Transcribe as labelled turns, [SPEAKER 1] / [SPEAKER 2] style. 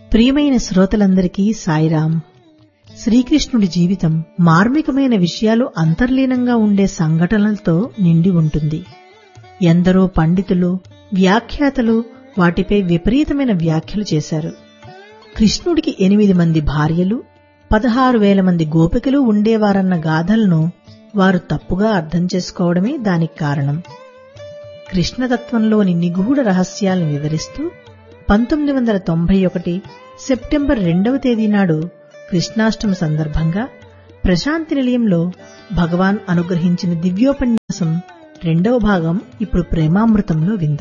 [SPEAKER 1] ప్రియమైన శ్రోతలందరికీ సాయిరాం శ్రీకృష్ణుడి జీవితం మార్మికమైన విషయాలు అంతర్లీనంగా ఉండే సంఘటనలతో నిండి ఉంటుంది ఎందరో పండితులు వ్యాఖ్యాతలు వాటిపై విపరీతమైన వ్యాఖ్యలు చేశారు కృష్ణుడికి ఎనిమిది మంది భార్యలు పదహారు వేల మంది గోపికలు ఉండేవారన్న గాథలను వారు తప్పుగా అర్థం చేసుకోవడమే దానికి కారణం కృష్ణతత్వంలోని నిగూఢ రహస్యాలను వివరిస్తూ పంతొమ్మిది వందల తొంభై ఒకటి సెప్టెంబర్ రెండవ తేదీ నాడు కృష్ణాష్టమి సందర్భంగా ప్రశాంతి నిలయంలో భగవాన్ అనుగ్రహించిన దివ్యోపన్యాసం రెండవ భాగం ఇప్పుడు ప్రేమామృతంలో విందాం